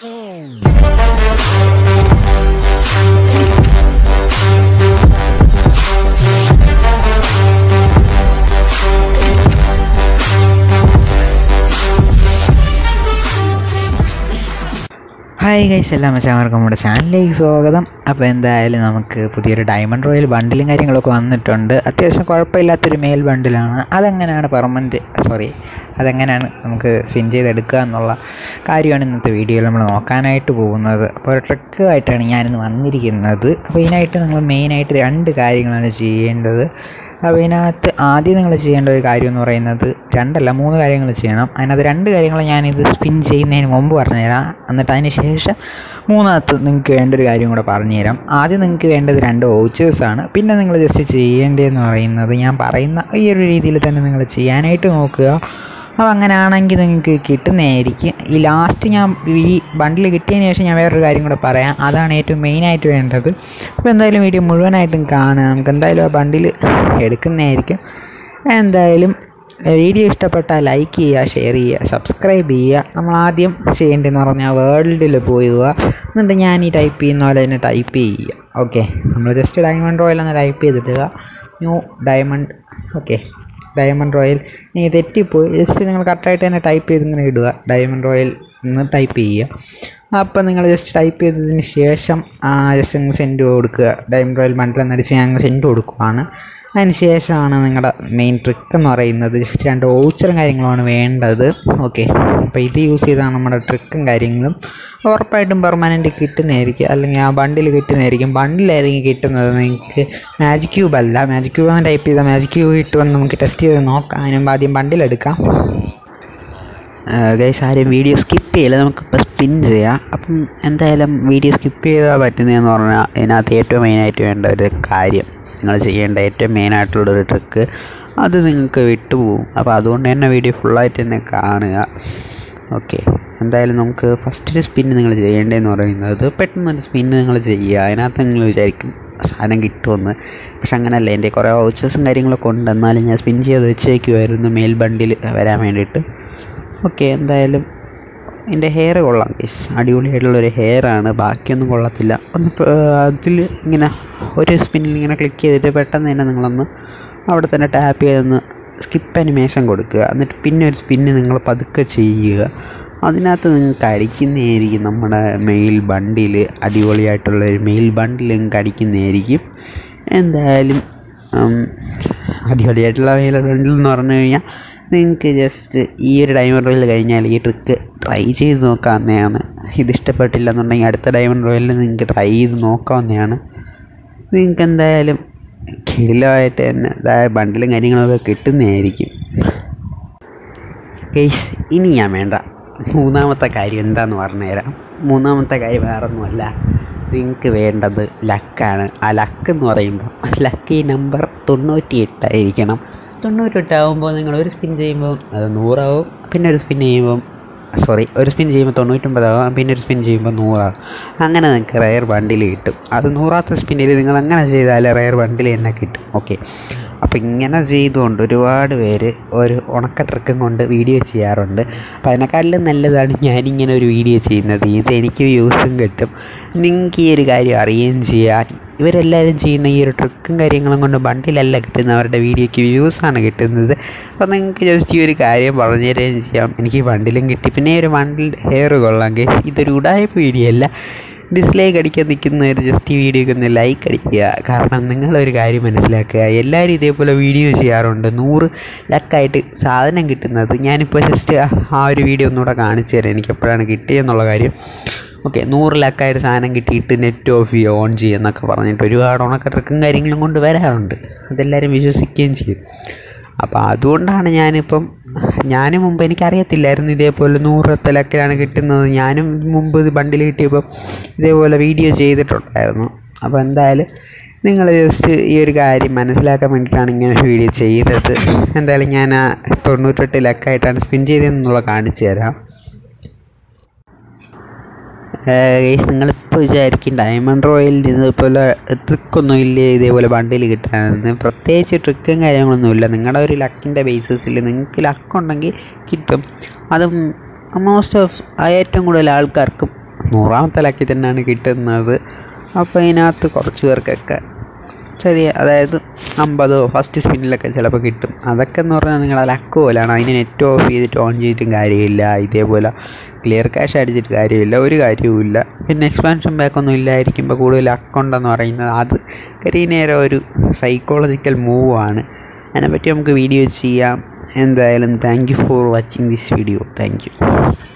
hi guys എല്ലാം മച്ചാമാർക്കും നമ്മുടെ ചാനലിലേക്ക് സ്വാഗതം അപ്പോൾ എന്തായാലും നമുക്ക് പുതിയൊരു ഡയമണ്ട് റോയൽ ബണ്ടിലും കാര്യങ്ങളൊക്കെ വന്നിട്ടുണ്ട് അത്യാവശ്യം കുഴപ്പമില്ലാത്തൊരു മെയിൽ ബണ്ടിലാണ് അതെങ്ങനെയാണ് പെർമനൻറ്റ് സോറി അതെങ്ങനെയാണ് നമുക്ക് സ്പിൻ ചെയ്തെടുക്കുക എന്നുള്ള കാര്യമാണ് ഇന്നത്തെ വീഡിയോയിൽ നമ്മൾ നോക്കാനായിട്ട് പോകുന്നത് അപ്പോൾ ഒരു ട്രിക്കുമായിട്ടാണ് ഞാനിന്ന് വന്നിരിക്കുന്നത് അപ്പോൾ ഇതിനായിട്ട് നിങ്ങൾ മെയിനായിട്ട് രണ്ട് കാര്യങ്ങളാണ് ചെയ്യേണ്ടത് അപ്പോൾ ഇതിനകത്ത് ആദ്യം നിങ്ങൾ ചെയ്യേണ്ട ഒരു കാര്യം എന്ന് പറയുന്നത് രണ്ടല്ല മൂന്ന് കാര്യങ്ങൾ ചെയ്യണം അതിനകത്ത് രണ്ട് കാര്യങ്ങൾ ഞാനിത് സ്പിൻ ചെയ്യുന്നതിന് മുമ്പ് പറഞ്ഞുതരാം എന്നിട്ട് അതിന് ശേഷം മൂന്നാമത്ത് നിങ്ങൾക്ക് വേണ്ട ഒരു കാര്യം കൂടെ പറഞ്ഞുതരാം ആദ്യം നിങ്ങൾക്ക് വേണ്ടത് രണ്ട് വൗച്ചേഴ്സാണ് പിന്നെ നിങ്ങൾ ജസ്റ്റ് ചെയ്യേണ്ടതെന്ന് പറയുന്നത് ഞാൻ പറയുന്ന ഈ ഒരു രീതിയിൽ തന്നെ നിങ്ങൾ ചെയ്യാനായിട്ട് നോക്കുക അപ്പോൾ അങ്ങനെയാണെങ്കിൽ നിങ്ങൾക്ക് കിട്ടുന്നതായിരിക്കും ഈ ലാസ്റ്റ് ഞാൻ ഈ ബണ്ടിൽ കിട്ടിയതിന് ശേഷം ഞാൻ വേറൊരു കാര്യം കൂടെ പറയാം അതാണ് ഏറ്റവും മെയിനായിട്ട് വേണ്ടത് അപ്പോൾ എന്തായാലും വീഡിയോ മുഴുവനായിട്ടും കാണുക നമുക്ക് എന്തായാലും ആ ബണ്ടിൽ എടുക്കുന്നതായിരിക്കും എന്തായാലും വീഡിയോ ഇഷ്ടപ്പെട്ടാൽ ലൈക്ക് ചെയ്യുക ഷെയർ ചെയ്യുക സബ്സ്ക്രൈബ് ചെയ്യുക നമ്മൾ ആദ്യം ചെയ്യേണ്ടതെന്ന് പറഞ്ഞാൽ വേൾഡിൽ പോവുക എന്നിട്ട് ഞാൻ ഈ ടൈപ്പ് ചെയ്യുന്ന പോലെ തന്നെ ടൈപ്പ് ചെയ്യുക ഓക്കെ നമ്മൾ ജസ്റ്റ് ഡയമണ്ട് റോയൽ എന്ന് ടൈപ്പ് ചെയ്തിട്ടുക new diamond okay diamond royal നീ തെറ്റിപ്പോയി ജസ്റ്റ് നിങ്ങൾ കറക്റ്റായിട്ട് തന്നെ ടൈപ്പ് ചെയ്ത് ഇങ്ങനെ ഇടുക ഡയമണ്ട് റോയൽ എന്ന് ടൈപ്പ് ചെയ്യുക അപ്പോൾ നിങ്ങൾ ജസ്റ്റ് ടൈപ്പ് ചെയ്തതിന് ശേഷം ജസ്റ്റ് അങ്ങ് സെൻഡ് കൊടുക്കുക ഡയമണ്ട് റോയൽ ബണ്ടിൽ എന്നടിച്ച് ഞാൻ അങ്ങ് സെൻഡ് കൊടുക്കുവാണ് അതിന് ശേഷമാണ് നിങ്ങളുടെ മെയിൻ ട്രിക്ക് എന്ന് പറയുന്നത് ജസ്റ്റ് രണ്ട് ഓച്ചറും കാര്യങ്ങളുമാണ് വേണ്ടത് ഓക്കെ അപ്പോൾ ഇത് യൂസ് ചെയ്താണ് നമ്മുടെ ട്രിക്കും കാര്യങ്ങളും ഉറപ്പായിട്ടും പെർമനൻറ്റ് കിട്ടുന്നതായിരിക്കും അല്ലെങ്കിൽ ആ ബണ്ടിൽ കിട്ടുന്നതായിരിക്കും ബണ്ടിലായിരിക്കും കിട്ടുന്നത് നിങ്ങൾക്ക് മാജിക് ക്യൂബ് അല്ല മാജിക് ക്യൂബ് എന്ന് ടൈപ്പ് ചെയ്താൽ മാജിക് ക്യൂബ് കിട്ടുമെന്ന് നമുക്ക് ടെസ്റ്റ് ചെയ്ത് നോക്കാം അതിന് മുമ്പ് ആദ്യം ബണ്ടിലെടുക്കാം ഗൈസ് ആരും വീഡിയോ സ്കിപ്പ് ചെയ്യില്ല നമുക്കിപ്പോൾ സ്പിൻ ചെയ്യാം അപ്പം എന്തായാലും വീഡിയോ സ്കിപ്പ് ചെയ്താൽ പറ്റുന്നതെന്ന് പറഞ്ഞാൽ ഇതിനകത്ത് ഏറ്റവും മെയിനായിട്ട് വേണ്ട ഒരു കാര്യം നിങ്ങൾ ചെയ്യേണ്ട ഏറ്റവും മെയിനായിട്ടുള്ളൊരു ട്രിക്ക് അത് നിങ്ങൾക്ക് വിട്ടുപോകും അപ്പോൾ അതുകൊണ്ട് തന്നെ വീഡിയോ ഫുള്ളായിട്ട് തന്നെ കാണുക ഓക്കെ എന്തായാലും നമുക്ക് ഫസ്റ്റ് ഒരു സ്പിന്ന് നിങ്ങൾ ചെയ്യേണ്ടതെന്ന് പറയുന്നത് പെട്ടെന്നൊരു സ്പിന്ന് നിങ്ങൾ ചെയ്യുക അതിനകത്ത് നിങ്ങൾ വിചാരിക്കും സാധനം കിട്ടുമെന്ന് പക്ഷെ അങ്ങനെയല്ല എൻ്റെ കുറേ വൗച്ചേഴ്സും കാര്യങ്ങളൊക്കെ ഉണ്ട് എന്നാലും ഞാൻ സ്പിൻ ചെയ്ത് വെച്ചേക്കുമായിരുന്നു മെയിൽ ബണ്ടിൽ വരാൻ വേണ്ടിയിട്ട് ഓക്കെ എന്തായാലും എൻ്റെ ഹെയർ കൊള്ളാം ഗൈസ് അടിപൊളിയായിട്ടുള്ളൊരു ഹെയറാണ് ബാക്കിയൊന്നും കൊള്ളത്തില്ല ഒന്ന് അതിൽ ഇങ്ങനെ ഒരു സ്പിന്നിൽ ഇങ്ങനെ ക്ലിക്ക് ചെയ്തിട്ട് പെട്ടെന്ന് തന്നെ നിങ്ങളൊന്ന് അവിടെ തന്നെ ടാപ്പ് ചെയ്തൊന്ന് സ്കിപ്പ് അനിമേഷൻ കൊടുക്കുക എന്നിട്ട് പിന്നെ ഒരു സ്പിന്ന് നിങ്ങൾ പതുക്കെ ചെയ്യുക അതിനകത്ത് നിങ്ങൾക്ക് അടിക്കുന്നതായിരിക്കും നമ്മുടെ മെയിൽ ബണ്ടിൽ അടിപൊളിയായിട്ടുള്ള ഒരു മെയിൽ ബണ്ടിൽ നിങ്ങൾക്ക് അടിക്കുന്നതായിരിക്കും എന്തായാലും അടിപൊളിയായിട്ടുള്ള മെയിൽ ബണ്ടിൽ എന്ന് പറഞ്ഞു കഴിഞ്ഞാൽ നിങ്ങൾക്ക് ജസ്റ്റ് ഈ ഒരു ഡയമണ്ട് റോയൽ കഴിഞ്ഞാൽ ഈ ട്രിക്ക് ട്രൈ ചെയ്ത് നോക്കാവുന്നതാണ് ഇത് ഇഷ്ടപ്പെട്ടില്ല എന്നുണ്ടെങ്കിൽ അടുത്ത ഡയമണ്ട് റോയലിൽ നിങ്ങൾക്ക് ട്രൈ ചെയ്ത് നോക്കാവുന്നതാണ് നിങ്ങൾക്ക് എന്തായാലും കിടിലമായിട്ട് തന്നെ അതായത് ബണ്ടിലും കാര്യങ്ങളൊക്കെ കിട്ടുന്നതായിരിക്കും ഗെയ്സ് ഇനി ഞാൻ വേണ്ട മൂന്നാമത്തെ കാര്യം എന്താണെന്ന് പറഞ്ഞുതരാം മൂന്നാമത്തെ കാര്യം വേറൊന്നുമല്ല നിങ്ങൾക്ക് വേണ്ടത് ലക്കാണ് ആ ലക്ക് എന്ന് പറയുമ്പോൾ ലക്കി നമ്പർ തൊണ്ണൂറ്റി എട്ടായിരിക്കണം തൊണ്ണൂറ്റെട്ടാകുമ്പോൾ നിങ്ങൾ ഒരു സ്പിൻ ചെയ്യുമ്പോൾ അത് നൂറാവും പിന്നെ ഒരു സ്പിൻ ചെയ്യുമ്പം സോറി ഒരു സ്പിൻ ചെയ്യുമ്പോൾ തൊണ്ണൂറ്റൊമ്പതാവും പിന്നെ ഒരു സ്പിൻ ചെയ്യുമ്പോൾ നൂറാവും അങ്ങനെ നിങ്ങൾക്ക് റയർ ബണ്ടിൽ കിട്ടും അത് നൂറാത്ത സ്പിന്നിൽ നിങ്ങൾ അങ്ങനെ ചെയ്താൽ റയർ ബണ്ടിൽ തന്നെ കിട്ടും ഓക്കെ അപ്പോൾ ഇങ്ങനെ ചെയ്തുകൊണ്ട് ഒരുപാട് പേര് ഒരു ഉണക്ക ട്രക്കും കൊണ്ട് വീഡിയോ ചെയ്യാറുണ്ട് അപ്പോൾ അതിനെക്കാട്ടിലും നല്ലതാണ് ഞാനിങ്ങനെ ഒരു വീഡിയോ ചെയ്യുന്നത് ഇത് എനിക്ക് വ്യൂസും കിട്ടും നിങ്ങൾക്ക് ഈ ഒരു കാര്യം അറിയുകയും ചെയ്യാൻ ഇവരെല്ലാവരും ചെയ്യുന്ന ഈ ഒരു ട്രിക്കും കാര്യങ്ങളും കൊണ്ട് ബണ്ടിലല്ല കിട്ടുന്നത് അവരുടെ വീഡിയോയ്ക്ക് വ്യൂസാണ് കിട്ടുന്നത് അപ്പോൾ നിങ്ങൾക്ക് ജസ്റ്റ് ഈ ഒരു കാര്യം പറഞ്ഞു തരുകയും ചെയ്യാം എനിക്ക് ബണ്ടിലും കിട്ടി പിന്നെ ഈ ഒരു ബണ്ടിൽ ഹെയർ കൊള്ളാം കേസ് ഇതൊരു ഉടായ്പ വീഡിയോ അല്ല ഡിസ്ലൈക്ക് അടിക്കാൻ നിൽക്കുന്നവർ ജസ്റ്റ് ഈ വീഡിയോക്ക് ഒന്ന് ലൈക്ക് അടിക്കുക കാരണം നിങ്ങളൊരു കാര്യം മനസ്സിലാക്കുക എല്ലാവരും ഇതേപോലെ വീഡിയോ ചെയ്യാറുണ്ട് നൂറ് ലക്കായിട്ട് സാധനം കിട്ടുന്നത് ഞാനിപ്പോൾ ജസ്റ്റ് ആ ഒരു വീഡിയോ ഒന്നുകൂടെ കാണിച്ചു തരാം എനിക്ക് എപ്പോഴാണ് കിട്ടിയെന്നുള്ള കാര്യം ഓക്കെ നൂറ് ലക്കായിട്ട് സാധനം കിട്ടിയിട്ട് നെറ്റ് ഓഫ് ചെയ്യുക ഓൺ ചെയ്യുക എന്നൊക്കെ പറഞ്ഞിട്ട് ഒരുപാട് ഉണക്ക ട്രിക്കും കാര്യങ്ങളും കൊണ്ട് വരാറുണ്ട് അതെല്ലാവരും വിശ്വസിക്കുകയും ചെയ്യും അപ്പോൾ അതുകൊണ്ടാണ് ഞാനിപ്പം ഞാനും മുമ്പ് എനിക്കറിയത്തില്ലായിരുന്നു ഇതേപോലെ നൂറ് ലക്കിലാണ് കിട്ടുന്നത് ഞാനും മുമ്പ് ഇത് ബണ്ടിൽ കിട്ടിയപ്പോൾ ഇതേപോലെ വീഡിയോ ചെയ്തിട്ടുണ്ടായിരുന്നു അപ്പോൾ എന്തായാലും നിങ്ങൾ ജസ്റ്റ് ഈ ഒരു കാര്യം മനസ്സിലാക്കാൻ വേണ്ടിയിട്ടാണ് ഇങ്ങനെ ഒരു വീഡിയോ ചെയ്തത് എന്തായാലും ഞാൻ ആ തൊണ്ണൂറ്റെട്ട് ലക്കായിട്ടാണ് സ്പിൻ ചെയ്തതെന്നുള്ള കാണിച്ചു തരാം ഗൈസ് നിങ്ങളിപ്പോൾ വിചാരിക്കും ഡയമണ്ട് റോയലിൽ ഇതുപോലെ ട്രിക്കൊന്നും ഇല്ലേ ഇതേപോലെ ബണ്ടിൽ കിട്ടാനെന്ന് പ്രത്യേകിച്ച് ട്രിക്കും കാര്യങ്ങളൊന്നുമില്ല നിങ്ങളുടെ ഒരു ലക്കിൻ്റെ ബേസിസിൽ നിങ്ങൾക്ക് ലക്കുണ്ടെങ്കിൽ കിട്ടും അതും മോസ്റ്റ് ഓഫ് ഏറ്റവും കൂടുതൽ ആൾക്കാർക്കും നൂറാമത്തെ ലക്കിൽ തന്നെയാണ് കിട്ടുന്നത് അപ്പോൾ ഇതിനകത്ത് കുറച്ച് പേർക്കൊക്കെ ചെറിയ അതായത് അമ്പതോ ഫസ്റ്റ് സ്പിന്നിലൊക്കെ ചിലപ്പോൾ കിട്ടും അതൊക്കെ എന്ന് പറഞ്ഞാൽ നിങ്ങളുടെ ലക്ക് പോലെയാണ് അതിന് നെറ്റ് ഓഫ് ചെയ്തിട്ട് ഓൺ ചെയ്തിട്ടും കാര്യമില്ല ഇതേപോലെ ക്ലിയർ ക്യാഷ് അടിച്ചിട്ട് കാര്യമില്ല ഒരു കാര്യവുമില്ല പിന്നെ എക്സ്പാൻഷൻ ബാക്കൊന്നും ഇല്ലായിരിക്കുമ്പോൾ കൂടുതൽ ലക്ക് ഉണ്ടെന്ന് പറയുന്നത് അത് കരിനേരം ഒരു സൈക്കോളജിക്കൽ മൂവാണ് അതിനെപ്പറ്റി നമുക്ക് വീഡിയോ ചെയ്യാം എന്തായാലും thank you for watching this video thank U